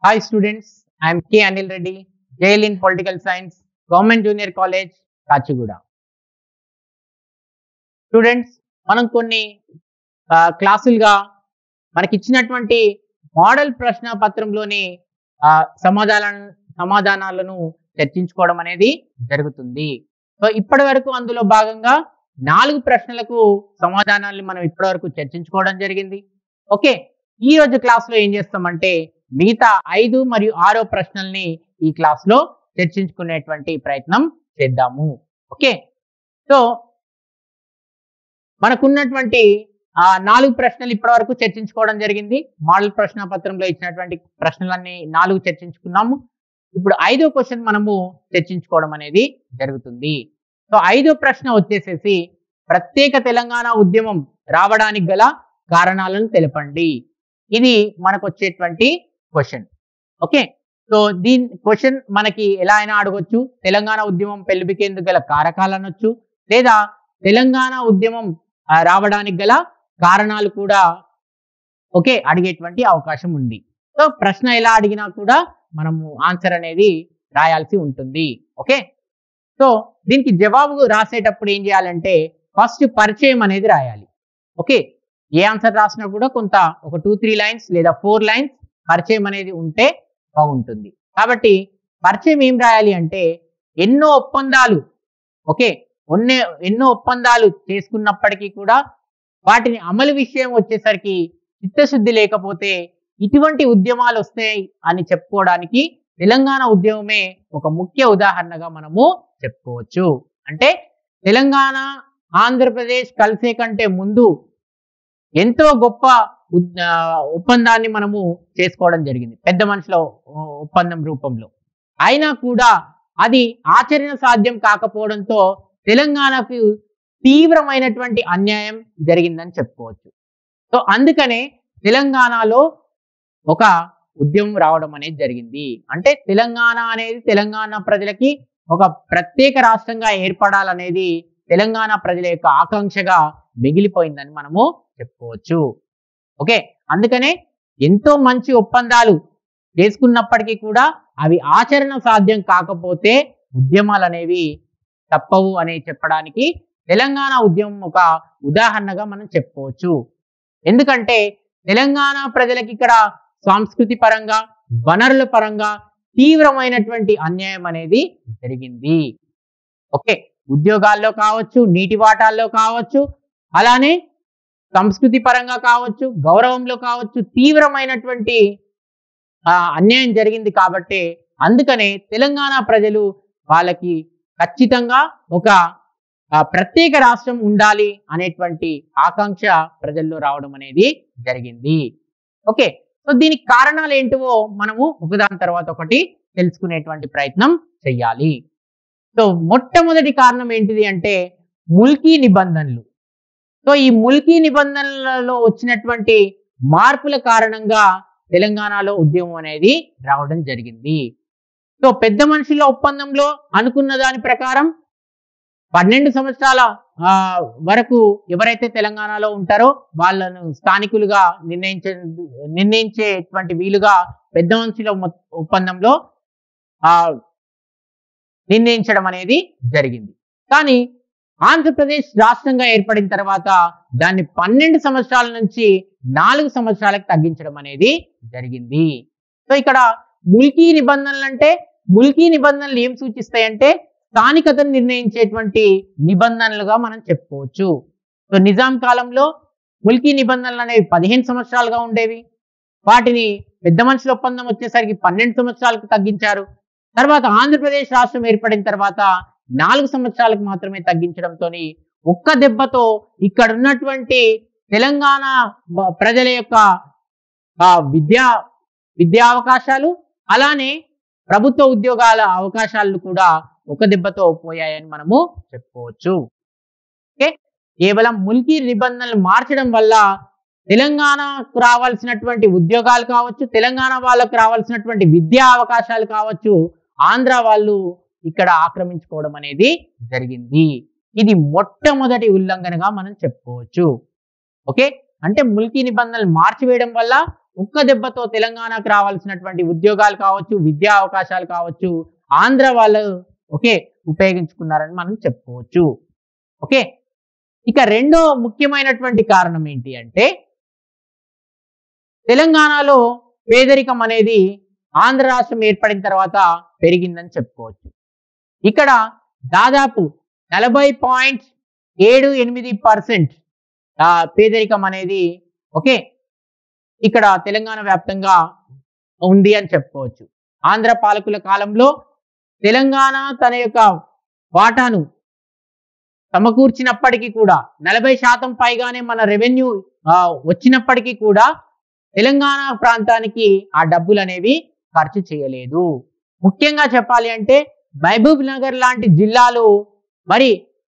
Hi students, I am K. Anil Reddy, JL in Political Science, Government Junior College, Kachiguda students మనం కొన్ని ఆ, క్లాసులుగా మనకి ఇచ్చినటువంటి మోడల్ ప్రశ్న పత్రంలోని ఆ, సమాధాన సమాధానాలను చర్చించుకోవడం అనేది జరుగుతుంది సో ఇప్పటి వరకు అందులో భాగంగా నాలుగు ప్రశ్నలకు సమాధానాలను మనం ఇప్పటి వరకు చర్చించుకోవడం జరిగింది ఓకే ఈ రోజు క్లాస్ లో ఏం చేస్తామంటే మిగతా ఐదు మరియు ఆరో ప్రశ్నల్ని ఈ క్లాస్ లో చర్చించుకునేటువంటి ప్రయత్నం చేద్దాము ఓకే సో మనకున్నటువంటి ఆ నాలుగు ప్రశ్నలు ఇప్పటి వరకు చర్చించుకోవడం జరిగింది మోడల్ ప్రశ్న పత్రంలో ఇచ్చినటువంటి ప్రశ్నలన్నీ నాలుగు చర్చించుకున్నాము ఇప్పుడు ఐదో క్వశ్చన్ మనము చర్చించుకోవడం అనేది జరుగుతుంది సో ఐదో ప్రశ్న వచ్చేసేసి ప్రత్యేక తెలంగాణ ఉద్యమం రావడానికి గల కారణాలను తెలపండి ఇది మనకు వచ్చేటువంటి క్వశ్చన్ ఓకే సో దీని క్వశ్చన్ మనకి ఎలా అయినా అడగొచ్చు తెలంగాణ ఉద్యమం పెళ్లిబికేందుకు గల కారకాలు అనొచ్చు లేదా తెలంగాణ ఉద్యమం ఆ, రావడానికి గల కారణాలు కూడా ఓకే అడిగేటువంటి అవకాశం ఉంది సో ప్రశ్న ఎలా అడిగినా కూడా మనము ఆన్సర్ అనేది రాయాల్సి ఉంటుంది ఓకే సో దీనికి జవాబు రాసేటప్పుడు ఏం చేయాలంటే ఫస్ట్ పరిచయం అనేది రాయాలి ఓకే ఏ ఆన్సర్ రాసినా కూడా కొంత ఒక టూ త్రీ లైన్స్ లేదా ఫోర్ లైన్స్ పరిచయం అనేది ఉంటే బాగుంటుంది కాబట్టి పరిచయం ఏం రాయాలి అంటే ఎన్నో ఒప్పందాలు ఓకే ఉన్నే ఎన్నో ఒప్పందాలు చేసుకున్నప్పటికీ కూడా వాటిని అమలు విషయం వచ్చేసరికి చిత్తశుద్ధి లేకపోతే ఇటువంటి ఉద్యమాలు వస్తాయి అని చెప్పుకోవడానికి తెలంగాణ ఉద్యమమే ఒక ముఖ్య ఉదాహరణగా మనము చెప్పుకోవచ్చు అంటే తెలంగాణ ఆంధ్రప్రదేశ్ కలిసే కంటే ముందు ఎంతో గొప్ప ఉద్- ఆ, ఒప్పందాన్ని మనము చేసుకోవడం జరిగింది పెద్ద మనుషుల ఒ- ఒప్పందం రూపంలో అయినా కూడా అది ఆచరణ సాధ్యం కాకపోవడంతో తెలంగాణకు తీవ్రమైనటువంటి అన్యాయం జరిగిందని చెప్పుకోవచ్చు సో అందుకనే తెలంగాణలో ఒక ఉద్యమం రావడం అనేది జరిగింది అంటే తెలంగాణ అనేది తెలంగాణ ప్రజలకి ఒక ప్రత్యేక రాష్ట్రంగా ఏర్పడాలనేది తెలంగాణ ప్రజల యొక్క ఆకాంక్షగా మిగిలిపోయిందని మనము చెప్పుకోవచ్చు ఓకే అందుకనే ఎంతో మంచి ఒప్పందాలు చేసుకున్నప్పటికీ కూడా అవి ఆచరణ సాధ్యం కాకపోతే ఉద్యమాలు అనేవి తప్పవు అని చెప్పడానికి తెలంగాణ ఉద్యమం ఒక ఉదాహరణగా మనం చెప్పుకోవచ్చు ఎందుకంటే తెలంగాణ ప్రజలకి ఇక్కడ సాంస్కృతి పరంగా వనరుల పరంగా తీవ్రమైనటువంటి అన్యాయం అనేది జరిగింది ఓకే ఉద్యోగాల్లో కావచ్చు నీటి వాటాల్లో కావచ్చు అలానే సంస్కృతి పరంగా కావచ్చు గౌరవంలో కావచ్చు తీవ్రమైనటువంటి ఆ, అన్యాయం జరిగింది కాబట్టి అందుకనే తెలంగాణ ప్రజలు వాళ్ళకి ఖచ్చితంగా ఒక ఆ, ప్రత్యేక రాష్ట్రం ఉండాలి అనేటువంటి ఆకాంక్ష ప్రజల్లో రావడం అనేది జరిగింది ఓకే సో దీనికి కారణాలు ఏంటివో మనము ఒకదాని తర్వాత ఒకటి తెలుసుకునేటువంటి ప్రయత్నం చెయ్యాలి సో మొట్టమొదటి కారణం ఏంటిది అంటే ముల్కీ నిబంధనలు సో ఈ ముల్కీ నిబంధనలలో వచ్చినటువంటి మార్పుల కారణంగా తెలంగాణలో ఉద్యమం అనేది రావడం జరిగింది సో పెద్ద మనుషుల ఒప్పందంలో అనుకున్న దాని ప్రకారం పన్నెండు సంవత్సరాల ఆ, వరకు ఎవరైతే తెలంగాణలో ఉంటారో వాళ్ళను స్థానికులుగా నిర్ణయించే నిర్ణయించేటువంటి వీలుగా పెద్ద మనుషుల మొ- ఒప్పందంలో ఆ నిర్ణయించడం అనేది జరిగింది కానీ ఆంధ్రప్రదేశ్ రాష్ట్రంగా ఏర్పడిన తర్వాత దాన్ని పన్నెండు సంవత్సరాల నుంచి నాలుగు సంవత్సరాలకు తగ్గించడం అనేది జరిగింది సో ఇక్కడ ముల్కీ నిబంధనలు అంటే ముల్కీ నిబంధనలు ఏం సూచిస్తాయంటే స్థానికతను నిర్ణయించేటువంటి నిబంధనలుగా మనం చెప్పుకోవచ్చు సో నిజాం కాలంలో ముల్కీ నిబంధనలు అనేవి పదిహేను సంవత్సరాలుగా ఉండేవి వాటిని పెద్ద మనుషుల ఒప్పందం వచ్చేసరికి పన్నెండు సంవత్సరాలకు తగ్గించారు తర్వాత ఆంధ్రప్రదేశ్ రాష్ట్రం ఏర్పడిన తర్వాత నాలుగు సంవత్సరాలకు మాత్రమే తగ్గించడంతో ఒక్క దెబ్బతో ఇక్కడ ఉన్నటువంటి తెలంగాణ బ- ప్రజల యొక్క ఆ, విద్యా విద్యా అవకాశాలు అలానే ప్రభుత్వ ఉద్యోగాల అవకాశాలు కూడా ఒక దెబ్బతో పోయాయని మనము చెప్పుకోవచ్చు ఓకే కేవలం ముల్కీ నిబంధనలు మార్చడం వల్ల తెలంగాణకు రావాల్సినటువంటి ఉద్యోగాలు కావచ్చు తెలంగాణ వాళ్ళకు రావాల్సినటువంటి విద్యా అవకాశాలు కావచ్చు ఆంధ్ర వాళ్ళు ఇక్కడ ఆక్రమించుకోవడం అనేది జరిగింది ఇది మొట్టమొదటి ఉల్లంఘనగా మనం చెప్పుకోవచ్చు ఓకే అంటే ముల్కీ నిబంధనలు మార్చివేయడం వల్ల ఒక్క దెబ్బతో తెలంగాణకు రావాల్సినటువంటి ఉద్యోగాలు కావచ్చు విద్యా అవకాశాలు కావచ్చు ఆంధ్ర వాళ్ళు ఓకే ఉపయోగించుకున్నారని మనం చెప్పుకోవచ్చు ఓకే ఇక రెండో ముఖ్యమైనటువంటి కారణం ఏంటి అంటే తెలంగాణలో పేదరికం అనేది ఆంధ్ర రాష్ట్రం ఏర్పడిన తర్వాత పెరిగిందని చెప్పుకోవచ్చు ఇక్కడ దాదాపు నలభై పాయింట్ ఏడు ఎనిమిది పర్సెంట్ పేదరికం అనేది ఓకే ఇక్కడ తెలంగాణ వ్యాప్తంగా ఉంది అని చెప్పుకోవచ్చు ఆంధ్ర పాలకుల కాలంలో తెలంగాణ తన యొక్క వాటాను సమకూర్చినప్పటికీ కూడా నలభై శాతం పైగానే మన రెవెన్యూ వచ్చినప్పటికీ కూడా తెలంగాణ ప్రాంతానికి ఆ డబ్బులు అనేవి ఖర్చు చేయలేదు ముఖ్యంగా చెప్పాలి అంటే మహబూబ్ నగర్ లాంటి జిల్లాలు మరి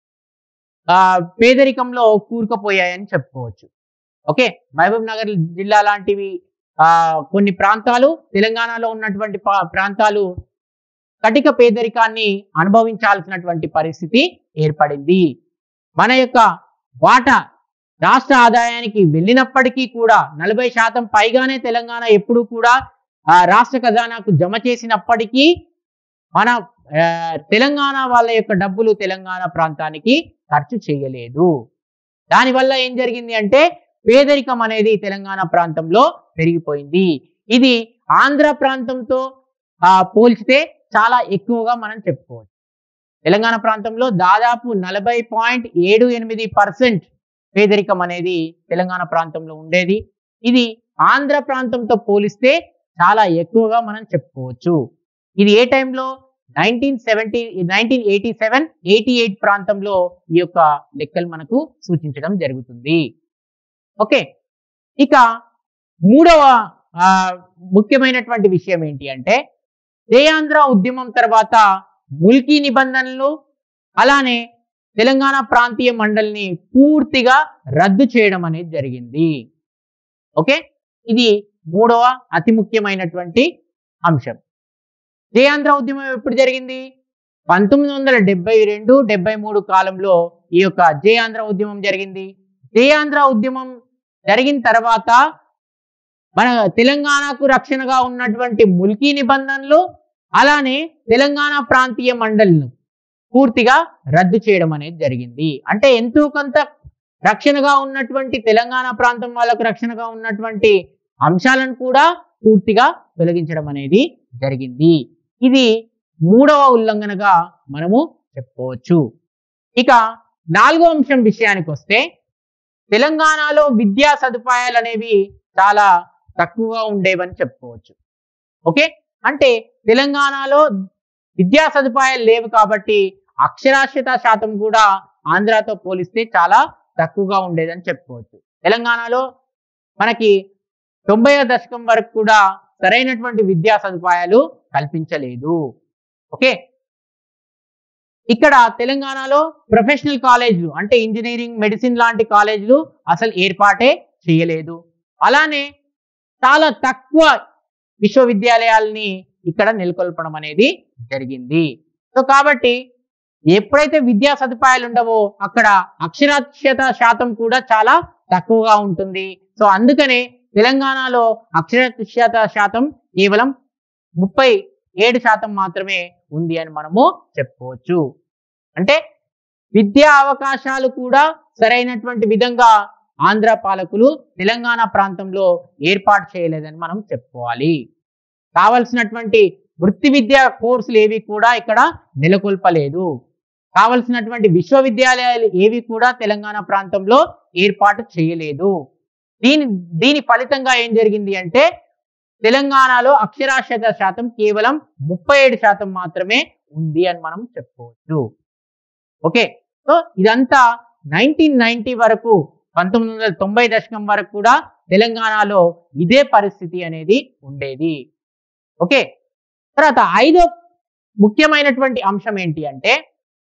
ఆ పేదరికంలో కూరుకుపోయాయని చెప్పుకోవచ్చు ఓకే మహబూబ్ నగర్ జిల్లా లాంటివి ఆ కొన్ని ప్రాంతాలు తెలంగాణలో ఉన్నటువంటి పా- ప్రాంతాలు కటిక పేదరికాన్ని అనుభవించాల్సినటువంటి పరిస్థితి ఏర్పడింది మన యొక్క వాటా రాష్ట్ర ఆదాయానికి వెళ్ళినప్పటికీ కూడా నలభై శాతం పైగానే తెలంగాణ ఎప్పుడూ కూడా ఆ రాష్ట్ర ఖజానాకు జమ చేసినప్పటికీ మన ఆ, తెలంగాణ వాళ్ళ యొక్క డబ్బులు తెలంగాణ ప్రాంతానికి ఖర్చు చేయలేదు దానివల్ల ఏం జరిగింది అంటే పేదరికం అనేది తెలంగాణ ప్రాంతంలో పెరిగిపోయింది ఇది ఆంధ్ర ప్రాంతంతో ఆ, పోల్చితే చాలా ఎక్కువగా మనం చెప్పుకోవచ్చు తెలంగాణ ప్రాంతంలో దాదాపు నలభై పాయింట్ ఏడు ఎనిమిది పర్సెంట్ పేదరికం అనేది తెలంగాణ ప్రాంతంలో ఉండేది ఇది ఆంధ్ర ప్రాంతంతో పోలిస్తే చాలా ఎక్కువగా మనం చెప్పుకోవచ్చు ఇది ఏ టైంలో nineteen seventy nineteen eighty seven eighty eight ప్రాంతంలో ఈ యొక్క లెక్కలు మనకు సూచించడం జరుగుతుంది ఓకే ఇక మూడవ ఆ, ముఖ్యమైనటువంటి విషయం ఏంటి అంటే జయాంధ్ర ఉద్యమం తర్వాత ముల్కీ నిబంధనలు అలానే తెలంగాణ ప్రాంతీయ మండలిని పూర్తిగా రద్దు చేయడం అనేది జరిగింది ఓకే ఇది మూడవ అతి ముఖ్యమైనటువంటి అంశం జయాంధ్ర ఉద్యమం ఎప్పుడు జరిగింది పంతొమ్మిది వందల డెబ్బై రెండు డెబ్బై మూడు కాలంలో ఈ యొక్క జయాంధ్ర ఉద్యమం జరిగింది జయాంధ్ర ఉద్యమం జరిగిన తర్వాత మన తెలంగాణకు రక్షణగా ఉన్నటువంటి ముల్కీ నిబంధనలు అలానే తెలంగాణ ప్రాంతీయ మండలిను పూర్తిగా రద్దు చేయడం అనేది జరిగింది అంటే ఎంతో కొంత రక్షణగా ఉన్నటువంటి తెలంగాణ ప్రాంతం వాళ్ళకు రక్షణగా ఉన్నటువంటి అంశాలను కూడా పూర్తిగా తొలగించడం అనేది జరిగింది ఇది మూడవ ఉల్లంఘనగా మనము చెప్పుకోవచ్చు ఇక నాలుగో అంశం విషయానికి వస్తే తెలంగాణలో విద్యా సదుపాయాలు అనేవి చాలా తక్కువగా ఉండేవని చెప్పుకోవచ్చు ఓకే అంటే తెలంగాణలో విద్యా సదుపాయాలు లేవు కాబట్టి అక్షరాస్యత శాతం కూడా ఆంధ్రాతో పోలిస్తే చాలా తక్కువగా ఉండేదని చెప్పుకోవచ్చు తెలంగాణలో మనకి తొంభై దశకం వరకు కూడా సరైనటువంటి విద్యా సదుపాయాలు కల్పించలేదు ఓకే ఇక్కడ తెలంగాణలో ప్రొఫెషనల్ కాలేజీలు అంటే ఇంజనీరింగ్ మెడిసిన్ లాంటి కాలేజీలు అసలు ఏర్పాటే చేయలేదు అలానే చాలా తక్కువ విశ్వవిద్యాలయాల్ని ఇక్కడ నెలకొల్పడం అనేది జరిగింది సో కాబట్టి ఎప్పుడైతే విద్యా సదుపాయాలు ఉండవో అక్కడ అక్షరాస్యత శాతం కూడా చాలా తక్కువగా ఉంటుంది సో అందుకనే తెలంగాణలో అక్షరాస్యత శాతం కేవలం ముప్పై ఏడు శాతం మాత్రమే ఉంది అని మనము చెప్పుకోవచ్చు అంటే విద్యా అవకాశాలు కూడా సరైనటువంటి విధంగా ఆంధ్ర పాలకులు తెలంగాణ ప్రాంతంలో ఏర్పాటు చేయలేదని మనం చెప్పుకోవాలి కావలసినటువంటి వృత్తి విద్యా కోర్సులు ఏవి కూడా ఇక్కడ నెలకొల్పలేదు కావలసినటువంటి విశ్వవిద్యాలయాలు ఏవి కూడా తెలంగాణ ప్రాంతంలో ఏర్పాటు చేయలేదు దీని దీని ఫలితంగా ఏం జరిగింది అంటే తెలంగాణలో అక్షరాస్యత శాతం కేవలం ముప్పై ఏడు శాతం మాత్రమే ఉంది అని మనం చెప్పుకోవచ్చు ఓకే సో ఇదంతా నైన్టీన్ నైన్టీ వరకు పంతొమ్మిది వందల తొంభై దశకం వరకు కూడా తెలంగాణలో ఇదే పరిస్థితి అనేది ఉండేది ఓకే తర్వాత ఐదో ముఖ్యమైనటువంటి అంశం ఏంటి అంటే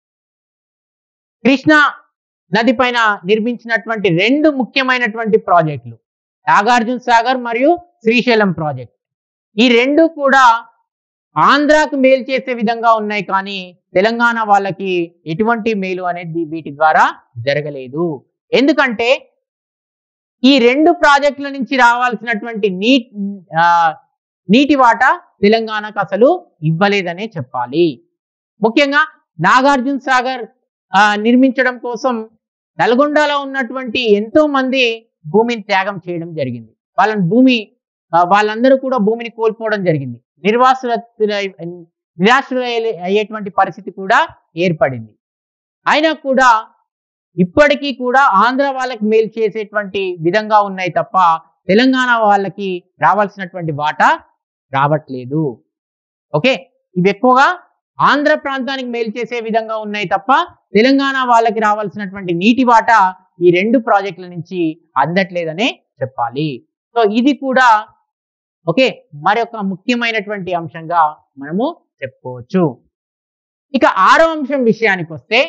కృష్ణా నది పైన నిర్మించినటువంటి రెండు ముఖ్యమైనటువంటి ప్రాజెక్టులు నాగార్జున సాగర్ మరియు శ్రీశైలం ప్రాజెక్ట్ ఈ రెండు కూడా ఆంధ్రాకు మేలు చేసే విధంగా ఉన్నాయి కానీ తెలంగాణ వాళ్ళకి ఎటువంటి మేలు అనేది వీటి ద్వారా జరగలేదు ఎందుకంటే ఈ రెండు ప్రాజెక్టుల నుంచి రావాల్సినటువంటి నీ ఆ, నీటి వాటా తెలంగాణకు అసలు ఇవ్వలేదనే చెప్పాలి ముఖ్యంగా నాగార్జున సాగర్ ఆ, నిర్మించడం కోసం నల్గొండలో ఉన్నటువంటి ఎంతో మంది భూమిని త్యాగం చేయడం జరిగింది వాళ్ళని భూమి ఆ, వాళ్ళందరూ కూడా భూమిని కోల్పోవడం జరిగింది నిర్వాసుల నిరాశ్రుల అయ్యేటువంటి పరిస్థితి కూడా ఏర్పడింది అయినా కూడా ఇప్పటికీ కూడా ఆంధ్ర వాళ్ళకి మేలు చేసేటువంటి విధంగా ఉన్నాయి తప్ప తెలంగాణ వాళ్ళకి రావాల్సినటువంటి వాటా రావట్లేదు ఓకే ఇవి ఎక్కువగా ఆంధ్ర ప్రాంతానికి మేలు చేసే విధంగా ఉన్నాయి తప్ప తెలంగాణ వాళ్ళకి రావాల్సినటువంటి నీటి వాటా ఈ రెండు ప్రాజెక్టుల నుంచి అందట్లేదనే చెప్పాలి సో ఇది కూడా ఓకే మరొక ముఖ్యమైనటువంటి అంశంగా మనము చెప్పుకోవచ్చు ఇక ఆరో అంశం విషయానికి వస్తే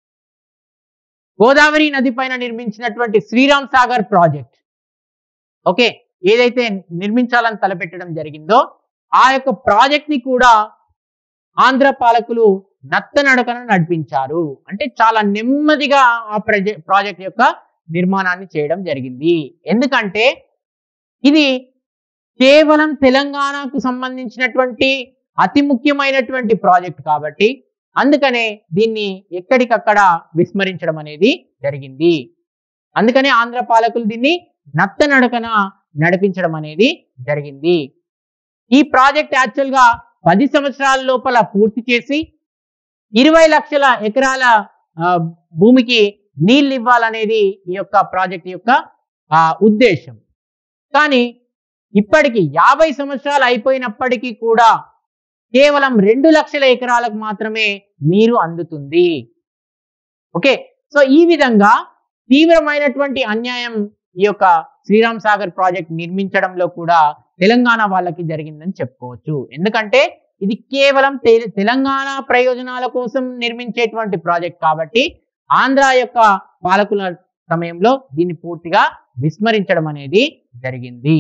గోదావరి నది పైన నిర్మించినటువంటి శ్రీరామ్ సాగర్ ప్రాజెక్ట్ ఓకే ఏదైతే నిర్మించాలని తలపెట్టడం జరిగిందో ఆ యొక్క ప్రాజెక్ట్ ని కూడా ఆంధ్ర పాలకులు నత్తనడకన నడిపించారు అంటే చాలా నెమ్మదిగా ఆ ప్రజె ప్రాజెక్ట్ యొక్క నిర్మాణాన్ని చేయడం జరిగింది ఎందుకంటే ఇది కేవలం తెలంగాణకు సంబంధించినటువంటి అతి ముఖ్యమైనటువంటి ప్రాజెక్ట్ కాబట్టి అందుకనే దీన్ని ఎక్కడికక్కడ విస్మరించడం అనేది జరిగింది అందుకనే ఆంధ్ర పాలకులు దీన్ని నత్తనడకన నడిపించడం అనేది జరిగింది ఈ ప్రాజెక్ట్ యాక్చువల్ గా పది సంవత్సరాల లోపల పూర్తి చేసి ఇరవై లక్షల ఎకరాల ఆ, భూమికి నీళ్ళు ఇవ్వాలనేది ఈ యొక్క ప్రాజెక్ట్ యొక్క ఆ, ఉద్దేశం కానీ ఇప్పటికి యాభై సంవత్సరాలు అయిపోయినప్పటికీ కూడా కేవలం రెండు లక్షల ఎకరాలకు మాత్రమే నీరు అందుతుంది ఓకే సో ఈ విధంగా తీవ్రమైనటువంటి అన్యాయం ఈ యొక్క శ్రీరామ్ సాగర్ ప్రాజెక్ట్ నిర్మించడంలో కూడా తెలంగాణ వాళ్ళకి జరిగిందని చెప్పుకోవచ్చు ఎందుకంటే ఇది కేవలం తె- తెలంగాణ ప్రయోజనాల కోసం నిర్మించేటువంటి ప్రాజెక్ట్ కాబట్టి ఆంధ్ర యొక్క పాలకుల సమయంలో దీన్ని పూర్తిగా విస్మరించడం అనేది జరిగింది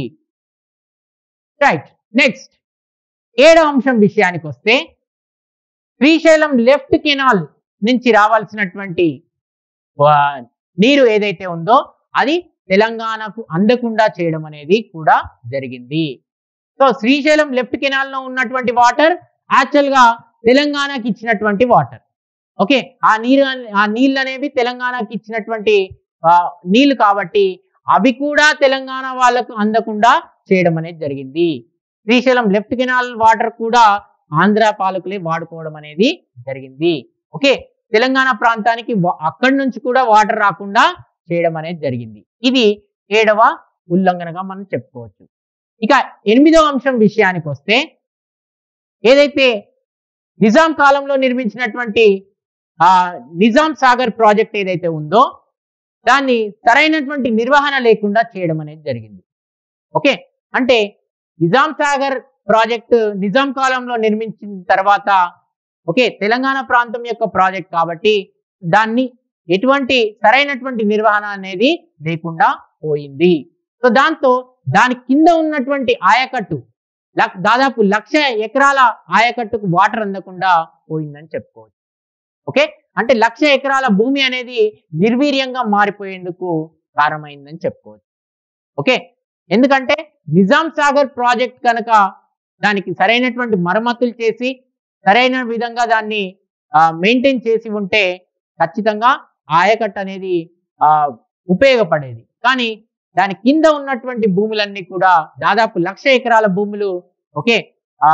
రైట్ నెక్స్ట్ ఏడవ అంశం విషయానికి వస్తే శ్రీశైలం లెఫ్ట్ కెనాల్ నుంచి రావాల్సినటువంటి ఆ, నీరు ఏదైతే ఉందో అది తెలంగాణకు అందకుండా చేయడం అనేది కూడా జరిగింది సో శ్రీశైలం లెఫ్ట్ కెనాల్ లో ఉన్నటువంటి వాటర్ యాక్చువల్ గా తెలంగాణకి ఇచ్చినటువంటి వాటర్ ఓకే ఆ నీరు అనే- ఆ నీళ్ళు అనేవి తెలంగాణకి ఇచ్చినటువంటి ఆ, నీళ్లు కాబట్టి అవి కూడా తెలంగాణ వాళ్ళకు అందకుండా చేయడం అనేది జరిగింది శ్రీశైలం లెఫ్ట్ కెనాల్ వాటర్ కూడా ఆంధ్ర పాలకులే వాడుకోవడం అనేది జరిగింది ఓకే తెలంగాణ ప్రాంతానికి వా- అక్కడి నుంచి కూడా వాటర్ రాకుండా చేయడం అనేది జరిగింది ఇది ఏడవ ఉల్లంఘనగా మనం చెప్పుకోవచ్చు ఇక ఎనిమిదవ అంశం విషయానికి వస్తే ఏదైతే నిజాం కాలంలో నిర్మించినటువంటి ఆ నిజాం సాగర్ ప్రాజెక్ట్ ఏదైతే ఉందో దాన్ని సరైనటువంటి నిర్వహణ లేకుండా చేయడం అనేది జరిగింది ఓకే అంటే నిజాం సాగర్ ప్రాజెక్ట్ నిజాం కాలంలో నిర్మించిన తర్వాత ఓకే తెలంగాణ ప్రాంతం యొక్క ప్రాజెక్ట్ కాబట్టి దాన్ని ఎటువంటి సరైనటువంటి నిర్వహణ అనేది లేకుండా పోయింది సో దాంతో దాని కింద ఉన్నటువంటి ఆయకట్టు లక్- దాదాపు లక్ష ఎకరాల ఆయకట్టుకు వాటర్ అందకుండా పోయిందని చెప్పుకోవచ్చు ఓకే అంటే లక్ష ఎకరాల భూమి అనేది నిర్వీర్యంగా మారిపోయేందుకు కారణమైందని చెప్పుకోవచ్చు ఓకే ఎందుకంటే నిజాం సాగర్ ప్రాజెక్ట్ కనుక దానికి సరైనటువంటి మరమ్మతులు చేసి సరైన విధంగా దాన్ని మెయింటైన్ చేసి ఉంటే ఖచ్చితంగా ఆ ఆయకట్టు అనేది ఆ, ఉపయోగపడేది కానీ దాని కింద ఉన్నటువంటి భూములన్నీ కూడా దాదాపు లక్ష ఎకరాల భూములు ఓకే ఆ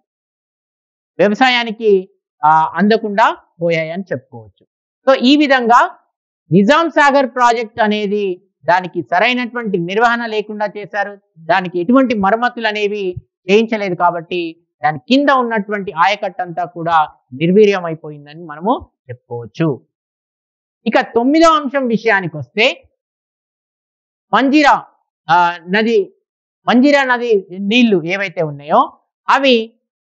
వ్యవసాయానికి ఆ, అందకుండా పోయాయని చెప్పుకోవచ్చు సో ఈ విధంగా నిజాం సాగర్ ప్రాజెక్ట్ అనేది దానికి సరైనటువంటి నిర్వహణ లేకుండా చేశారు దానికి ఎటువంటి మరమ్మతులు అనేవి చేయించలేదు కాబట్టి దాని కింద ఉన్నటువంటి ఆయకట్టు అంతా కూడా నిర్వీర్యం అయిపోయిందని మనము చెప్పుకోవచ్చు ఇక తొమ్మిదో అంశం విషయానికి వస్తే మంజిరా ఆ, నది మంజిరా నది నీళ్లు ఏవైతే ఉన్నాయో అవి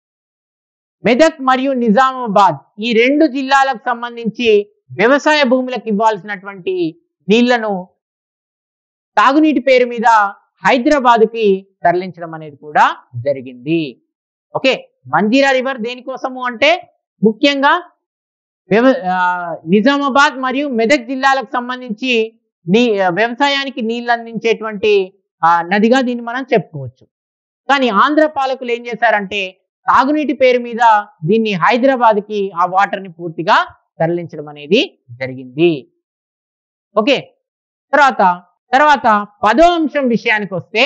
మెదక్ మరియు నిజామాబాద్ ఈ రెండు జిల్లాలకు సంబంధించి వ్యవసాయ భూములకు ఇవ్వాల్సినటువంటి నీళ్లను తాగునీటి పేరు మీద హైదరాబాద్కి తరలించడం అనేది కూడా జరిగింది ఓకే మంజీరా రివర్ దేనికోసము అంటే ముఖ్యంగా వ్యవ ఆ, నిజామాబాద్ మరియు మెదక్ జిల్లాలకు సంబంధించి నీ వ్యవసాయానికి నీళ్ళు అందించేటువంటి ఆ, నదిగా దీన్ని మనం చెప్పుకోవచ్చు కానీ ఆంధ్ర పాలకులు ఏం చేశారంటే తాగునీటి పేరు మీద దీన్ని హైదరాబాద్ కి ఆ వాటర్ ని పూర్తిగా తరలించడం అనేది జరిగింది ఓకే తర్వాత తర్వాత పదో అంశం విషయానికి వస్తే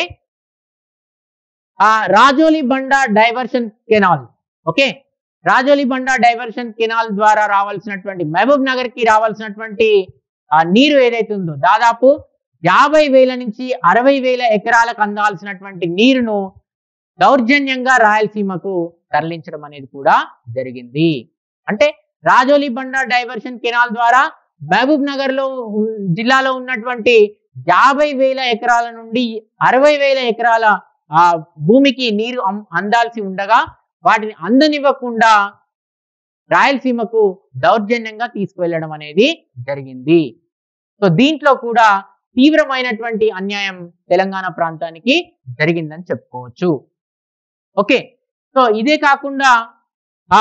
ఆ రాజోలి బండ డైవర్షన్ కెనాల్ ఓకే రాజోలి బండ డైవర్షన్ కెనాల్ ద్వారా రావాల్సినటువంటి మహబూబ్ నగర్ కి రావాల్సినటువంటి ఆ నీరు ఏదైతే ఉందో దాదాపు యాభై వేల నుంచి అరవై వేల ఎకరాలకు అందాల్సినటువంటి నీరును దౌర్జన్యంగా రాయలసీమకు తరలించడం అనేది కూడా జరిగింది అంటే రాజోలి బండ డైవర్షన్ కెనాల్ ద్వారా మహబూబ్ నగర్ లో ఉన్- జిల్లాలో ఉన్నటువంటి యాభై వేల ఎకరాల నుండి అరవై వేల ఎకరాల ఆ భూమికి నీరు అం- అందాల్సి ఉండగా వాటిని అందనివ్వకుండా రాయలసీమకు దౌర్జన్యంగా తీసుకువెళ్ళడం అనేది జరిగింది సో దీంట్లో కూడా తీవ్రమైనటువంటి అన్యాయం తెలంగాణ ప్రాంతానికి జరిగిందని చెప్పుకోవచ్చు ఓకే సో ఇదే కాకుండా ఆ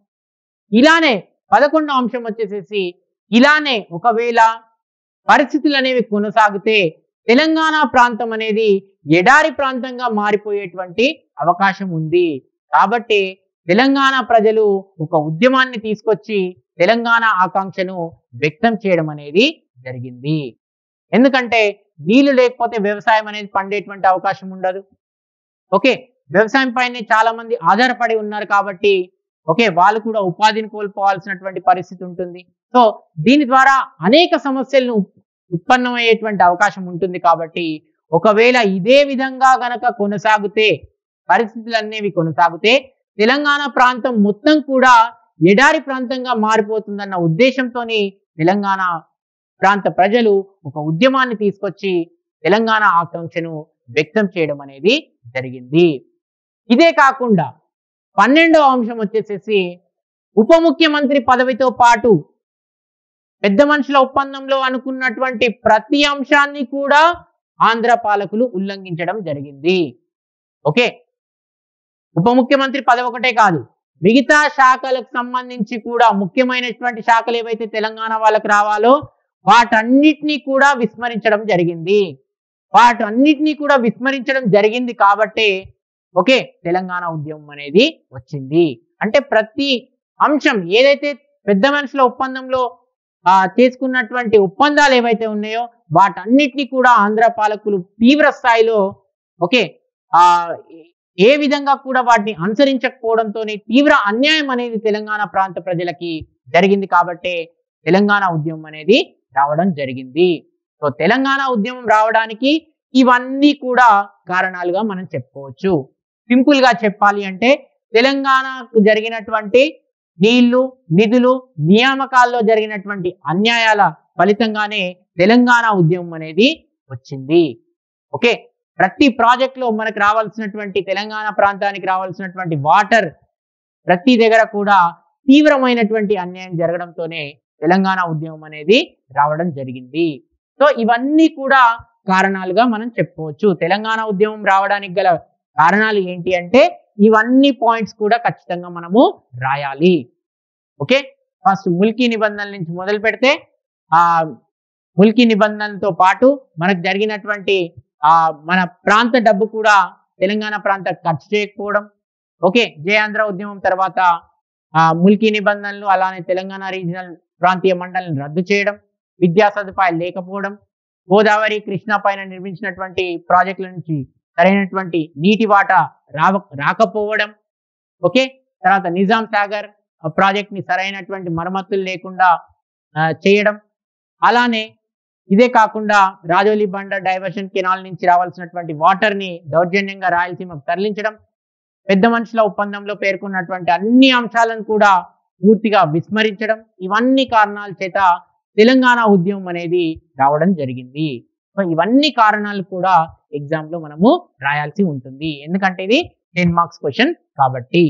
ఇలానే పదకొండో అంశం వచ్చేసేసి ఇలానే ఒకవేళ పరిస్థితులు అనేవి కొనసాగితే తెలంగాణ ప్రాంతం అనేది ఎడారి ప్రాంతంగా మారిపోయేటువంటి అవకాశం ఉంది కాబట్టి తెలంగాణ ప్రజలు ఒక ఉద్యమాన్ని తీసుకొచ్చి తెలంగాణ ఆకాంక్షను వ్యక్తం చేయడం అనేది జరిగింది ఎందుకంటే నీళ్లు లేకపోతే వ్యవసాయం అనేది పండేటువంటి అవకాశం ఉండదు ఓకే వ్యవసాయం పైనే చాలా మంది ఆధారపడి ఉన్నారు కాబట్టి ఓకే వాళ్ళు కూడా ఉపాధిని కోల్పోవాల్సినటువంటి పరిస్థితి ఉంటుంది సో దీని ద్వారా అనేక సమస్యలను ఉత్పన్నమయ్యేటువంటి అవకాశం ఉంటుంది కాబట్టి ఒకవేళ ఇదే విధంగా గనక కొనసాగితే పరిస్థితులు అనేవి కొనసాగితే తెలంగాణ ప్రాంతం మొత్తం కూడా ఎడారి ప్రాంతంగా మారిపోతుందన్న ఉద్దేశంతోని తెలంగాణ ప్రాంత ప్రజలు ఒక ఉద్యమాన్ని తీసుకొచ్చి తెలంగాణ ఆకాంక్షను వ్యక్తం చేయడం అనేది జరిగింది ఇదే కాకుండా పన్నెండవ అంశం వచ్చేసేసి ఉప ముఖ్యమంత్రి పదవితో పాటు పెద్ద మనుషుల ఒప్పందంలో అనుకున్నటువంటి ప్రతి అంశాన్ని కూడా ఆంధ్ర పాలకులు ఉల్లంఘించడం జరిగింది ఓకే ఉప ముఖ్యమంత్రి పదవి ఒకటే కాదు మిగతా శాఖలకు సంబంధించి కూడా ముఖ్యమైనటువంటి శాఖలు ఏవైతే తెలంగాణ వాళ్ళకి రావాలో వాటన్నిటినీ కూడా విస్మరించడం జరిగింది వాటన్నిటినీ కూడా విస్మరించడం జరిగింది కాబట్టి ఓకే తెలంగాణ ఉద్యమం అనేది వచ్చింది అంటే ప్రతి అంశం ఏదైతే పెద్ద మనుషుల ఒప్పందంలో ఆ చేసుకున్నటువంటి ఒప్పందాలు ఏవైతే ఉన్నాయో వాటన్నిటినీ కూడా ఆంధ్ర పాలకులు తీవ్ర స్థాయిలో ఓకే ఆ ఏ విధంగా కూడా వాటిని అనుసరించకపోవడంతో తీవ్ర అన్యాయం అనేది తెలంగాణ ప్రాంత ప్రజలకి జరిగింది కాబట్టి తెలంగాణ ఉద్యమం అనేది రావడం జరిగింది సో తెలంగాణ ఉద్యమం రావడానికి ఇవన్నీ కూడా కారణాలుగా మనం చెప్పుకోవచ్చు సింపుల్ గా చెప్పాలి అంటే తెలంగాణకు జరిగినటువంటి నీళ్లు నిధులు నియామకాల్లో జరిగినటువంటి అన్యాయాల ఫలితంగానే తెలంగాణ ఉద్యమం అనేది వచ్చింది ఓకే ప్రతి ప్రాజెక్ట్ లో మనకు రావాల్సినటువంటి తెలంగాణ ప్రాంతానికి రావాల్సినటువంటి వాటర్ ప్రతి దగ్గర కూడా తీవ్రమైనటువంటి అన్యాయం జరగడంతోనే తెలంగాణ ఉద్యమం అనేది రావడం జరిగింది సో ఇవన్నీ కూడా కారణాలుగా మనం చెప్పుకోవచ్చు తెలంగాణ ఉద్యమం రావడానికి గల కారణాలు ఏంటి అంటే ఇవన్నీ పాయింట్స్ కూడా ఖచ్చితంగా మనము రాయాలి ఓకే ఫస్ట్ ముల్కీ నిబంధనల నుంచి మొదలు పెడితే ఆ ముల్కీ నిబంధనలతో పాటు మనకు జరిగినటువంటి ఆ మన ప్రాంత డబ్బు కూడా తెలంగాణ ప్రాంత ఖర్చు చేయకపోవడం ఓకే జయాంధ్ర ఉద్యమం తర్వాత ఆ ముల్కీ నిబంధనలు అలానే తెలంగాణ రీజనల్ ప్రాంతీయ మండలిని రద్దు చేయడం విద్యా సదుపాయాలు లేకపోవడం గోదావరి కృష్ణా పైన నిర్మించినటువంటి ప్రాజెక్టుల నుంచి సరైనటువంటి నీటి వాటా రావ రాకపోవడం ఓకే తర్వాత నిజాం సాగర్ ప్రాజెక్ట్ ని సరైనటువంటి మరమ్మతులు లేకుండా ఆ, చేయడం అలానే ఇదే కాకుండా రాజోలి బండ డైవర్షన్ కెనాల్ నుంచి రావాల్సినటువంటి వాటర్ ని దౌర్జన్యంగా రాయలసీమకు తరలించడం పెద్ద మనుషుల ఒప్పందంలో పేర్కొన్నటువంటి అన్ని అంశాలను కూడా పూర్తిగా విస్మరించడం ఇవన్నీ కారణాల చేత తెలంగాణ ఉద్యమం అనేది రావడం జరిగింది సో ఇవన్నీ కారణాలు కూడా ఎగ్జామ్ లో మనము రాయాల్సి ఉంటుంది ఎందుకంటే ఇది టెన్ మార్క్స్ క్వశ్చన్ కాబట్టి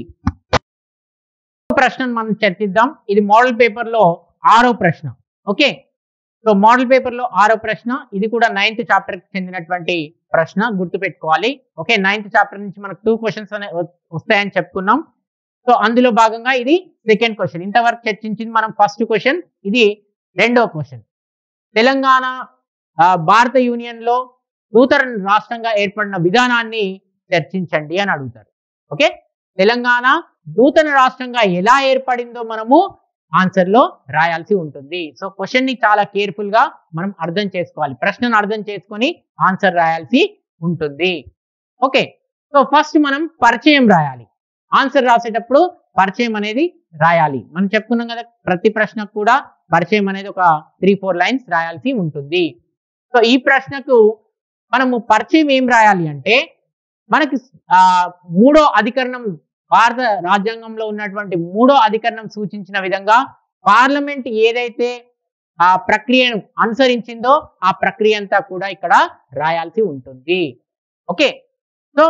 ప్రశ్నను మనం చర్చిద్దాం ఇది మోడల్ పేపర్ లో ఆరో ప్రశ్న ఓకే సో మోడల్ పేపర్ లో ఆరో ప్రశ్న ఇది కూడా నైన్త్ చాప్టర్ కి చెందినటువంటి ప్రశ్న గుర్తుపెట్టుకోవాలి ఓకే నైన్త్ చాప్టర్ నుంచి మనకు టూ క్వశ్చన్స్ అనే వస్తాయని చెప్పుకున్నాం సో అందులో భాగంగా ఇది సెకండ్ క్వశ్చన్ ఇంతవరకు చర్చించింది మనం ఫస్ట్ క్వశ్చన్ ఇది రెండో క్వశ్చన్ తెలంగాణ ఆ, భారత యూనియన్ లో నూతన రాష్ట్రంగా ఏర్పడిన విధానాన్ని చర్చించండి అని అడుగుతారు ఓకే తెలంగాణ నూతన రాష్ట్రంగా ఎలా ఏర్పడిందో మనము ఆన్సర్ లో రాయాల్సి ఉంటుంది సో క్వశ్చన్ ని చాలా కేర్ఫుల్ గా మనం అర్థం చేసుకోవాలి ప్రశ్నను అర్థం చేసుకొని ఆన్సర్ రాయాల్సి ఉంటుంది ఓకే సో ఫస్ట్ మనం పరిచయం రాయాలి ఆన్సర్ రాసేటప్పుడు పరిచయం అనేది రాయాలి మనం చెప్పుకున్నాం కదా ప్రతి ప్రశ్నకు కూడా పరిచయం అనేది ఒక త్రీ ఫోర్ లైన్స్ రాయాల్సి ఉంటుంది సో ఈ ప్రశ్నకు మనము పరిచయం ఏం రాయాలి అంటే మనకి ఆ, మూడో అధికరణం భారత రాజ్యాంగంలో ఉన్నటువంటి మూడో అధికరణం సూచించిన విధంగా పార్లమెంట్ ఏదైతే ఆ ప్రక్రియను అనుసరించిందో ఆ ప్రక్రియ అంతా కూడా ఇక్కడ రాయాల్సి ఉంటుంది ఓకే సో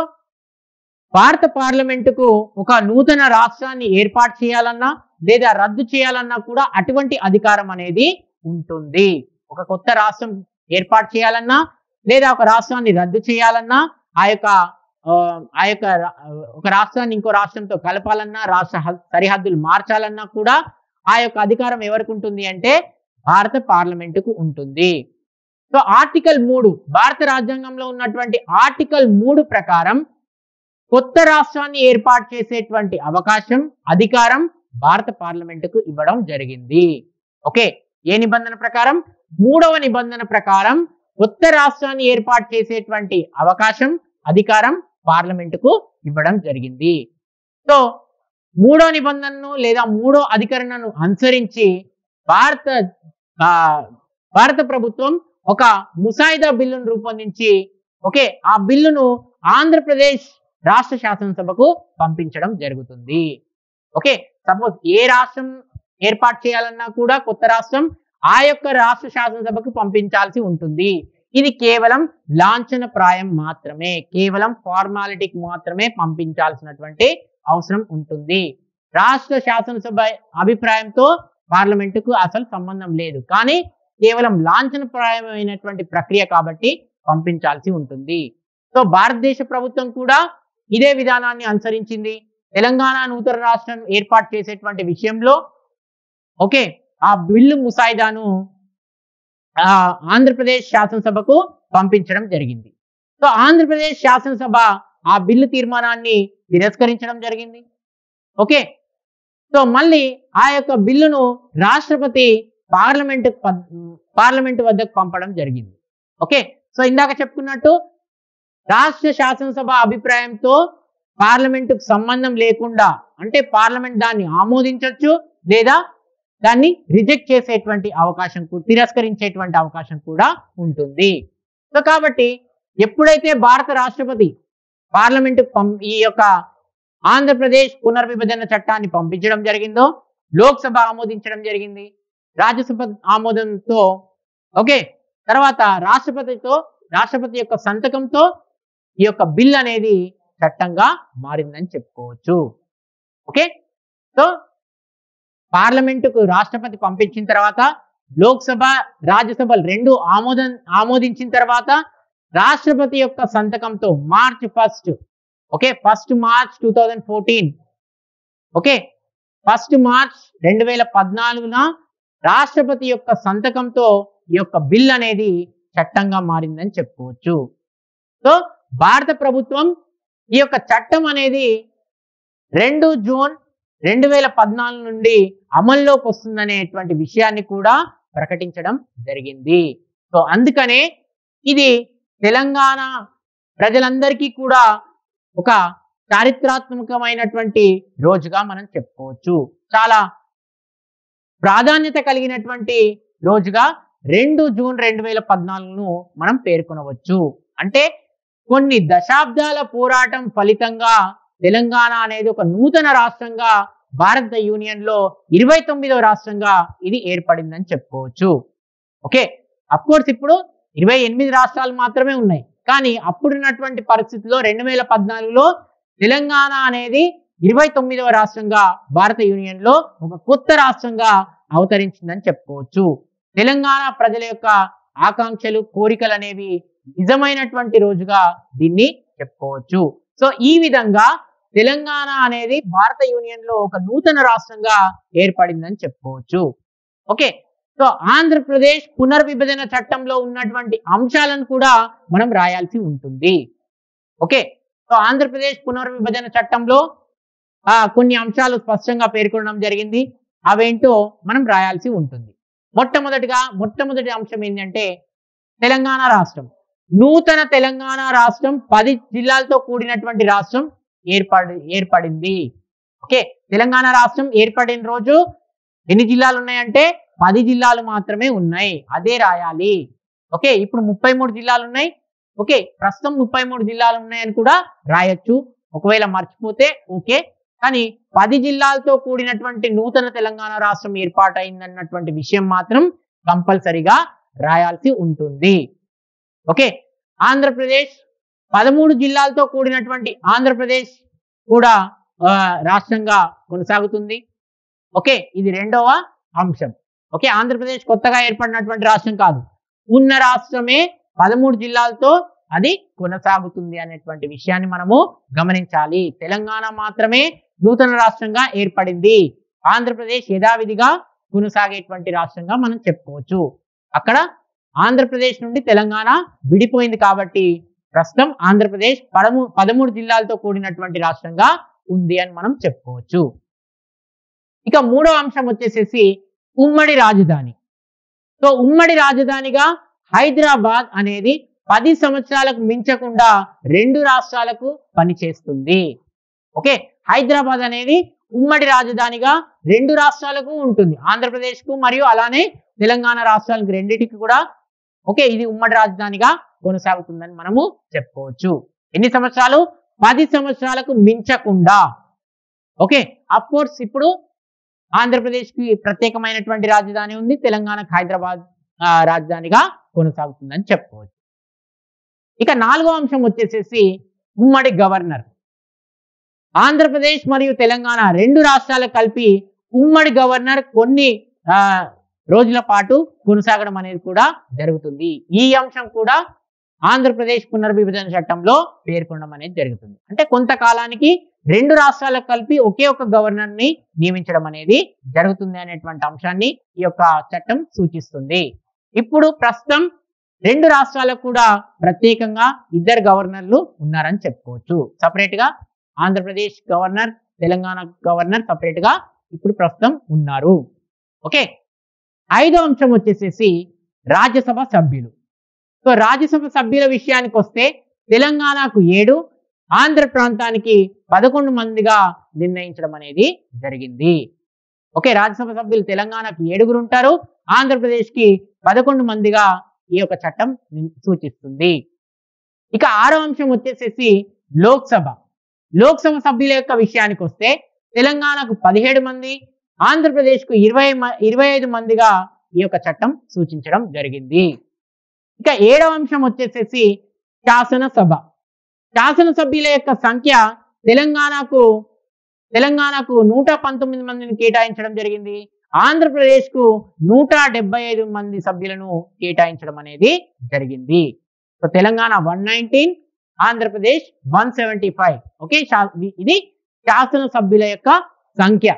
భారత పార్లమెంటుకు ఒక నూతన రాష్ట్రాన్ని ఏర్పాటు చేయాలన్నా లేదా రద్దు చేయాలన్నా కూడా అటువంటి అధికారం అనేది ఉంటుంది ఒక కొత్త రాష్ట్రం ఏర్పాటు చేయాలన్నా లేదా ఒక రాష్ట్రాన్ని రద్దు చేయాలన్నా ఆ యొక్క ఆ, ఆ యొక్క రా- ఒక రాష్ట్రాన్ని ఇంకో రాష్ట్రంతో కలపాలన్నా రాష్ట్ర హ- సరిహద్దులు మార్చాలన్నా కూడా ఆ యొక్క అధికారం ఎవరికి ఉంటుంది అంటే భారత పార్లమెంటుకు ఉంటుంది సో ఆర్టికల్ మూడు భారత రాజ్యాంగంలో ఉన్నటువంటి ఆర్టికల్ మూడు ప్రకారం కొత్త రాష్ట్రాన్ని ఏర్పాటు చేసేటువంటి అవకాశం అధికారం భారత పార్లమెంటుకు ఇవ్వడం జరిగింది ఓకే ఏ నిబంధన ప్రకారం మూడవ నిబంధన ప్రకారం కొత్త రాష్ట్రాన్ని ఏర్పాటు చేసేటువంటి అవకాశం అధికారం పార్లమెంటుకు ఇవ్వడం జరిగింది సో మూడో నిబంధనను లేదా మూడో అధికరణను అనుసరించి భారత ఆ, భారత ప్రభుత్వం ఒక ముసాయిదా బిల్లును రూపొందించి ఓకే ఆ బిల్లును ఆంధ్రప్రదేశ్ రాష్ట్ర శాసనసభకు పంపించడం జరుగుతుంది ఓకే సపోజ్ ఏ రాష్ట్రం ఏర్పాటు చేయాలన్నా కూడా కొత్త రాష్ట్రం ఆ యొక్క రాష్ట్ర శాసనసభకు పంపించాల్సి ఉంటుంది ఇది కేవలం లాంఛన ప్రాయం మాత్రమే కేవలం ఫార్మాలిటీకి మాత్రమే పంపించాల్సినటువంటి అవసరం ఉంటుంది రాష్ట్ర శాసనసభ అభిప్రాయంతో పార్లమెంటుకు అసలు సంబంధం లేదు కానీ కేవలం లాంఛనప్రాయమైనటువంటి ప్రక్రియ కాబట్టి పంపించాల్సి ఉంటుంది సో భారతదేశ ప్రభుత్వం కూడా ఇదే విధానాన్ని అనుసరించింది తెలంగాణ నూతన రాష్ట్రం ఏర్పాటు చేసేటువంటి విషయంలో ఓకే ఆ బిల్లు ముసాయిదాను ఆ, ఆంధ్రప్రదేశ్ శాసనసభకు పంపించడం జరిగింది సో ఆంధ్రప్రదేశ్ శాసనసభ ఆ బిల్లు తీర్మానాన్ని తిరస్కరించడం జరిగింది ఓకే సో మళ్ళీ ఆ యొక్క బిల్లును రాష్ట్రపతి పార్లమెంట్ పార్లమెంట్ వద్దకు పంపడం జరిగింది ఓకే సో ఇందాక చెప్పుకున్నట్టు రాష్ట్ర శాసనసభ అభిప్రాయంతో పార్లమెంటుకు సంబంధం లేకుండా అంటే పార్లమెంట్ దాన్ని ఆమోదించవచ్చు లేదా దాన్ని రిజెక్ట్ చేసేటువంటి అవకాశం కూ- తిరస్కరించేటువంటి అవకాశం కూడా ఉంటుంది సో కాబట్టి ఎప్పుడైతే భారత రాష్ట్రపతి పార్లమెంట్ ఈ యొక్క ఆంధ్రప్రదేశ్ పునర్విభజన చట్టాన్ని పంపించడం జరిగిందో లోక్సభ ఆమోదించడం జరిగింది రాజ్యసభ ఆమోదంతో ఓకే తర్వాత రాష్ట్రపతితో రాష్ట్రపతి యొక్క సంతకంతో ఈ యొక్క బిల్ అనేది చట్టంగా మారిందని చెప్పుకోవచ్చు ఓకే సో పార్లమెంటుకు రాష్ట్రపతి పంపించిన తర్వాత లోక్సభ రాజ్యసభ రెండు ఆమోదం ఆమోదించిన తర్వాత రాష్ట్రపతి యొక్క సంతకంతో March first okay first March two thousand fourteen okay first March రెండు వేల పద్నాలుగున రాష్ట్రపతి యొక్క సంతకంతో ఈ యొక్క బిల్ అనేది చట్టంగా మారిందని చెప్పుకోవచ్చు సో భారత ప్రభుత్వం ఈ యొక్క చట్టం అనేది రెండు జూన్ రెండు వేల పద్నాలుగు నుండి అమల్లోకి వస్తుందనేటువంటి విషయాన్ని కూడా ప్రకటించడం జరిగింది సో అందుకనే ఇది తెలంగాణ ప్రజలందరికీ కూడా ఒక చారిత్రాత్మకమైనటువంటి రోజుగా మనం చెప్పుకోవచ్చు చాలా ప్రాధాన్యత కలిగినటువంటి రోజుగా రెండు జూన్ రెండు వేల పద్నాలుగును మనం పేర్కొనవచ్చు అంటే కొన్ని దశాబ్దాల పోరాటం ఫలితంగా తెలంగాణ అనేది ఒక నూతన రాష్ట్రంగా భారత యూనియన్ లో ఇరవై తొమ్మిదవ రాష్ట్రంగా ఇది ఏర్పడిందని చెప్పుకోవచ్చు ఓకే అఫ్ కోర్స్ ఇప్పుడు ఇరవై ఎనిమిది రాష్ట్రాలు మాత్రమే ఉన్నాయి కానీ అప్పుడున్నటువంటి పరిస్థితిలో రెండు వేల పద్నాలుగులో తెలంగాణ అనేది ఇరవై తొమ్మిదవ రాష్ట్రంగా భారత యూనియన్ లో ఒక కొత్త రాష్ట్రంగా అవతరించిందని చెప్పుకోవచ్చు తెలంగాణ ప్రజల యొక్క ఆకాంక్షలు కోరికలు అనేవి నిజమైనటువంటి రోజుగా దీన్ని చెప్పుకోవచ్చు సో ఈ విధంగా తెలంగాణ అనేది భారత యూనియన్ లో ఒక నూతన రాష్ట్రంగా ఏర్పడిందని చెప్పుకోవచ్చు ఓకే సో ఆంధ్రప్రదేశ్ పునర్విభజన చట్టంలో ఉన్నటువంటి అంశాలను కూడా మనం రాయాల్సి ఉంటుంది ఓకే సో ఆంధ్రప్రదేశ్ పునర్విభజన చట్టంలో ఆ, కొన్ని అంశాలు స్పష్టంగా పేర్కొనడం జరిగింది అవేంటో మనం రాయాల్సి ఉంటుంది మొట్టమొదటిగా మొట్టమొదటి అంశం ఏంటంటే తెలంగాణ రాష్ట్రం నూతన తెలంగాణ రాష్ట్రం పది జిల్లాలతో కూడినటువంటి రాష్ట్రం ఏర్పడి ఏర్పడింది ఓకే తెలంగాణ రాష్ట్రం ఏర్పడిన రోజు ఎన్ని జిల్లాలు ఉన్నాయంటే పది జిల్లాలు మాత్రమే ఉన్నాయి అదే రాయాలి ఓకే ఇప్పుడు ముప్పై మూడు జిల్లాలు ఉన్నాయి ఓకే ప్రస్తుతం ముప్పై మూడు జిల్లాలు ఉన్నాయని కూడా రాయొచ్చు ఒకవేళ మర్చిపోతే ఓకే కానీ పది జిల్లాలతో కూడినటువంటి నూతన తెలంగాణ రాష్ట్రం ఏర్పాటైందన్నటువంటి విషయం మాత్రం కంపల్సరిగా రాయాల్సి ఉంటుంది ఓకే ఆంధ్రప్రదేశ్ పదమూడు జిల్లాలతో కూడినటువంటి ఆంధ్రప్రదేశ్ కూడా ఆ, రాష్ట్రంగా కొనసాగుతుంది ఓకే ఇది రెండవ అంశం ఓకే ఆంధ్రప్రదేశ్ కొత్తగా ఏర్పడినటువంటి రాష్ట్రం కాదు ఉన్న రాష్ట్రమే పదమూడు జిల్లాలతో అది కొనసాగుతుంది అనేటువంటి విషయాన్ని మనము గమనించాలి తెలంగాణ మాత్రమే నూతన రాష్ట్రంగా ఏర్పడింది ఆంధ్రప్రదేశ్ యథావిధిగా కొనసాగేటువంటి రాష్ట్రంగా మనం చెప్పుకోవచ్చు అక్కడ ఆంధ్రప్రదేశ్ నుండి తెలంగాణ విడిపోయింది కాబట్టి ప్రస్తుతం ఆంధ్రప్రదేశ్ పదమూ పదమూడు జిల్లాలతో కూడినటువంటి రాష్ట్రంగా ఉంది అని మనం చెప్పుకోవచ్చు ఇక మూడవ అంశం వచ్చేసేసి ఉమ్మడి రాజధాని సో ఉమ్మడి రాజధానిగా హైదరాబాద్ అనేది పది సంవత్సరాలకు మించకుండా రెండు రాష్ట్రాలకు పనిచేస్తుంది ఓకే హైదరాబాద్ అనేది ఉమ్మడి రాజధానిగా రెండు రాష్ట్రాలకు ఉంటుంది ఆంధ్రప్రదేశ్ కు మరియు అలానే తెలంగాణ రాష్ట్రాలకు రెండింటికి కూడా ఓకే ఇది ఉమ్మడి రాజధానిగా కొనసాగుతుందని మనము చెప్పుకోవచ్చు ఎన్ని సంవత్సరాలు పది సంవత్సరాలకు మించకుండా ఓకే అఫ్ కోర్స్ ఇప్పుడు ఆంధ్రప్రదేశ్ కి ప్రత్యేకమైనటువంటి రాజధాని ఉంది తెలంగాణకు హైదరాబాద్ ఆ, రాజధానిగా కొనసాగుతుందని చెప్పుకోవచ్చు ఇక నాలుగో అంశం వచ్చేసేసి ఉమ్మడి గవర్నర్ ఆంధ్రప్రదేశ్ మరియు తెలంగాణ రెండు రాష్ట్రాలకు కలిపి ఉమ్మడి గవర్నర్ కొన్ని ఆ, రోజుల పాటు కొనసాగడం అనేది కూడా జరుగుతుంది ఈ అంశం కూడా ఆంధ్రప్రదేశ్ పునర్విభజన చట్టంలో పేర్కొనడం అనేది జరుగుతుంది అంటే కొంతకాలానికి రెండు రాష్ట్రాలకు కలిపి ఒకే ఒక గవర్నర్ ని నియమించడం అనేది జరుగుతుంది అనేటువంటి అంశాన్ని ఈ యొక్క చట్టం సూచిస్తుంది ఇప్పుడు ప్రస్తుతం రెండు రాష్ట్రాలకు కూడా ప్రత్యేకంగా ఇద్దరు గవర్నర్లు ఉన్నారని చెప్పుకోవచ్చు సపరేట్ గా Andhra Pradesh governor Telangana governor separate గా ఇప్పుడు ప్రస్తుతం ఉన్నారు ఓకే ఐదో అంశం వచ్చేసేసి రాజ్యసభ సభ్యులు సో రాజ్యసభ సభ్యుల విషయానికి వస్తే తెలంగాణకు ఏడు ఆంధ్ర ప్రాంతానికి పదకొండు మందిగా నిర్ణయించడం అనేది జరిగింది ఓకే రాజ్యసభ సభ్యులు తెలంగాణకు ఏడుగురు ఉంటారు ఆంధ్రప్రదేశ్ కి పదకొండు మందిగా ఈ యొక్క చట్టం ని- సూచిస్తుంది ఇక ఆరో అంశం వచ్చేసేసి లోక్సభ లోక్సభ సభ్యుల యొక్క విషయానికి వస్తే తెలంగాణకు పదిహేడు మంది ఆంధ్రప్రదేశ్కు ఇరవై మ- ఇరవై ఐదు మందిగా ఈ యొక్క చట్టం సూచించడం జరిగింది ఇక ఏడవ అంశం వచ్చేసేసి శాసనసభ శాసనసభ్యుల యొక్క సంఖ్య తెలంగాణకు తెలంగాణకు నూట పంతొమ్మిది మందిని కేటాయించడం జరిగింది ఆంధ్రప్రదేశ్ కు నూట డెబ్బై ఐదు మంది సభ్యులను కేటాయించడం అనేది జరిగింది so Telangana one nineteen Andhra Pradesh one seventy five okay శా- ఇది శాసన సభ్యుల యొక్క సంఖ్య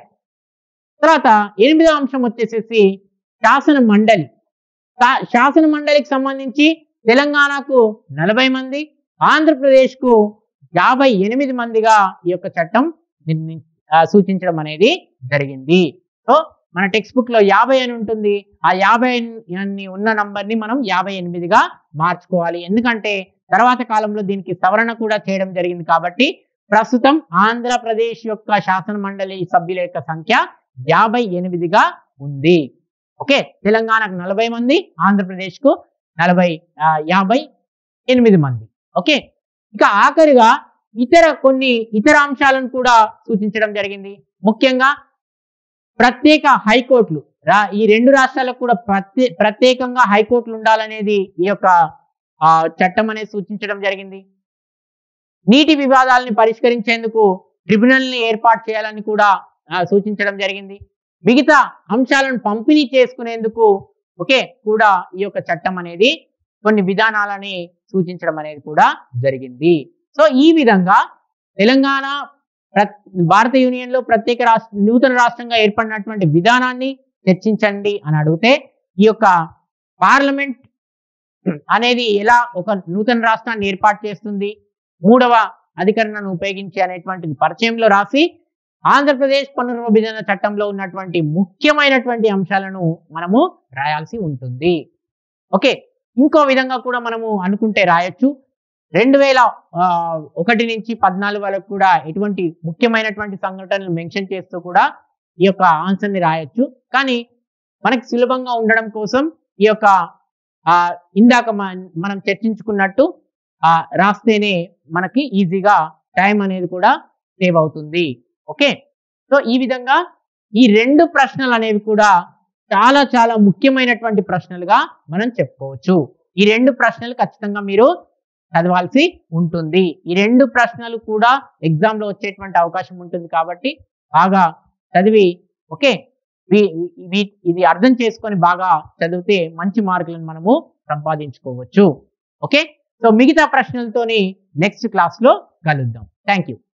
తర్వాత ఎనిమిదవ అంశం వచ్చేసేసి శాసన మండలి శా- శాసన మండలికి సంబంధించి తెలంగాణకు నలభై మంది ఆంధ్రప్రదేశ్ కు యాభై ఎనిమిది మందిగా ఈ యొక్క చట్టం నిర్ణయి- ఆ, సూచించడం అనేది జరిగింది సో మన టెక్స్ట్ బుక్ లో యాభై అని ఉంటుంది ఆ యాభై అని ఉన్న నంబర్ ని మనం యాభై ఎనిమిదిగా మార్చుకోవాలి ఎందుకంటే తర్వాత కాలంలో దీనికి సవరణ కూడా చేయడం జరిగింది కాబట్టి ప్రస్తుతం ఆంధ్రప్రదేశ్ యొక్క శాసన మండలి సభ్యుల యొక్క సంఖ్య యాభై ఎనిమిదిగా ఉంది ఓకే తెలంగాణకు నలభై మంది ఆంధ్రప్రదేశ్ కు నలభై ఆ, యాభై ఎనిమిది మంది ఓకే ఇక ఆఖరిగా ఇతర కొన్ని ఇతర అంశాలను కూడా సూచించడం జరిగింది ముఖ్యంగా ప్రత్యేక హైకోర్టులు రా ఈ రెండు రాష్ట్రాలకు కూడా ప్రత్యే ప్రత్యేకంగా హైకోర్టులు ఉండాలనేది ఈ యొక్క ఆ, చట్టం అనేది సూచించడం జరిగింది నీటి వివాదాలని పరిష్కరించేందుకు ట్రిబ్యునల్ ని ఏర్పాటు చేయాలని కూడా ఆ, సూచించడం జరిగింది మిగతా అంశాలను పంపిణీ చేసుకునేందుకు ఓకే కూడా ఈ యొక్క చట్టం అనేది కొన్ని విధానాలని సూచించడం అనేది కూడా జరిగింది సో ఈ విధంగా తెలంగాణ ప్ర- భారత యూనియన్ లో ప్రత్యేక రాష్ట్ర నూతన రాష్ట్రంగా ఏర్పడినటువంటి విధానాన్ని చర్చించండి అని అడిగితే ఈ యొక్క పార్లమెంట్ అనేది ఎలా ఒక నూతన రాష్ట్రాన్ని ఏర్పాటు చేస్తుంది మూడవ అధికరణను ఉపయోగించి అనేటువంటిది పరిచయంలో రాసి ఆంధ్రప్రదేశ్ పునర్విభజన చట్టంలో ఉన్నటువంటి ముఖ్యమైనటువంటి అంశాలను మనము రాయాల్సి ఉంటుంది ఓకే ఇంకో విధంగా కూడా మనము అనుకుంటే రాయొచ్చు రెండు వేల ఆ, ఒకటి నుంచి పద్నాలుగు వరకు కూడా ఎటువంటి ముఖ్యమైనటువంటి సంఘటనలు మెన్షన్ చేస్తూ కూడా ఈ యొక్క ఆన్సర్ని రాయొచ్చు కానీ మనకి సులభంగా ఉండడం కోసం ఈ యొక్క ఆ, ఇందాక మన- మనం చర్చించుకున్నట్టు ఆ, రాస్తేనే మనకి ఈజీగా టైం అనేది కూడా సేవ్ అవుతుంది ఓకే సో ఈ విధంగా ఈ రెండు ప్రశ్నలు అనేవి కూడా చాలా చాలా ముఖ్యమైనటువంటి ప్రశ్నలుగా మనం చెప్పుకోవచ్చు ఈ రెండు ప్రశ్నలు ఖచ్చితంగా మీరు చదవాల్సి ఉంటుంది ఈ రెండు ప్రశ్నలు కూడా ఎగ్జామ్ లో వచ్చేటువంటి అవకాశం ఉంటుంది కాబట్టి బాగా చదివి ఓకే వీ- వీ- ఇది అర్థం చేసుకొని బాగా చదివితే మంచి మార్కులను మనము సంపాదించుకోవచ్చు ఓకే సో మిగతా ప్రశ్నలతోని నెక్స్ట్ క్లాస్ లో కలుద్దాం థ్యాంక్ యూ